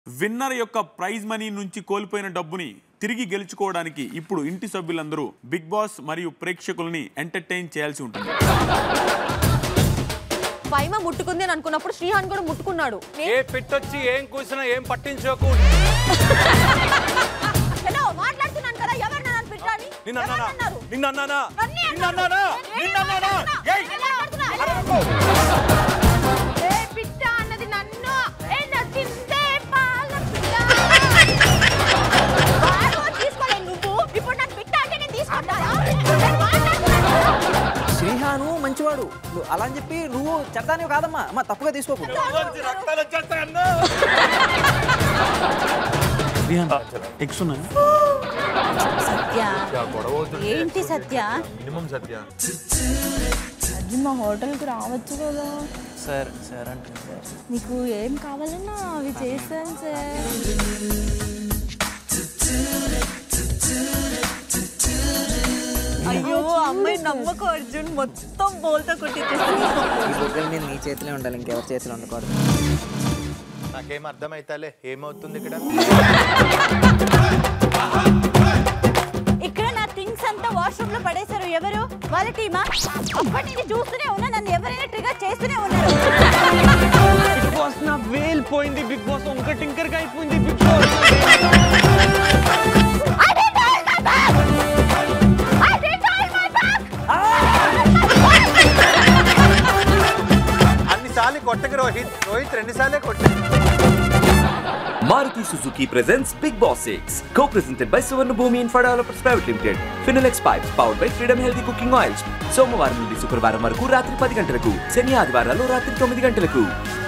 Winner యొక్క prize money నుంచి కోల్పోయిన డబ్బుని తిరిగి గెలుచుకోవడానికి ఇప్పుడు ఇంటి సభ్యులందరూ బిగ్ బాస్ మరియు ప్రేక్షకుల్ని ఎంటర్టైన్ చేయాల్సి ఉంటుంది పైమ ముట్టుకుంది అని అనుకున్నప్పుడు శ్రీహాన్ కూడా ముట్టుకున్నాడు ఏ పిట్టొచ్చి ఏం కూసినా ఏం పట్టించోకు హలో మాట్లాడుతున్నాను కదా ఎవరు నన్ను పెట్టాలి నిన్న అన్నానా అన్నారు నిన్న అన్నానా నన్నే నిన్న అన్నారు. అన్నానా నేను నిన్న అన్నానా మాట్లాడుతున్నా. ఏయ్! నేను మాట్లాడుతున్నా. అరవకు. ఏ పిట్ట అన్నది నన్ను ఏ నచ్చిందే పాల పిట్ట బాగా తీసుకోలేదు నువ్వు ఇప్పుడు నాకు పిట్ట అంటే నేను తీసుకుంటానా నేను మాట్లాడుతున్నాను. శ్రీహాను మంచివాడు నువ్వు అలా అని చెప్పి నువ్వు చెప్తానే కాదమ్మా అమ్మ తప్పుగా తీసుకోకు రోజు రక్తాలు వచ్చేస్తాయి అన్నా. ఎక్స్ ఉన్నాయి సత్య ఏంటి సత్య మినిమం సత్య అది మా హోటల్కి రావచ్చు కదా సార్ సార్ అంటే సార్ నీకు ఏం కావాలన్నా అవి చేస్తాను సార్ అయ్యో అమ్మాయి నమ్మకం అర్జున్ మొత్తం బోల్తో కొట్టించేస్తుంది ఈ బొగ్గల మీద నీ చేతిలో ఉండాలి ఇంకెవరి చేతిలో ఉండకూడదు నాకేం అర్థమైతలే ఏమవుతుంది ఇక్కడ ఇక్కడ నా థింగ్స్ అంతా వాష్రూమ్ లో పడేశారు ఎవరు వాళ్ళ టీమా అప్పటి నుంచి చూస్తూనే ఉన్నా నన్ను ఎవరైనా ట్రిగర్ చేస్తూనే ఉన్నారు బిగ్ బాస్ నా వేల్ పోయింది బిగ్ బాస్ ఇంకా టింకర్ గా అయిపోయింది Bigg Boss I didn't hold my back. I didn't hold my back. అన్నిసార్లు కొట్టక రోహిత్ రోహిత్ రెండు సార్లే కొట్టాడు Maruti Suzuki presents Big Boss 6, co-presented by Suvarna Bhumi Infra Developers Private Limited. Finolex Pipes powered by Freedom Healthy Cooking Oils. సోమవారం నుండి శుక్రవారం వరకు రాత్రి పది గంటలకు శని ఆదివారాలు రాత్రి తొమ్మిది గంటలకు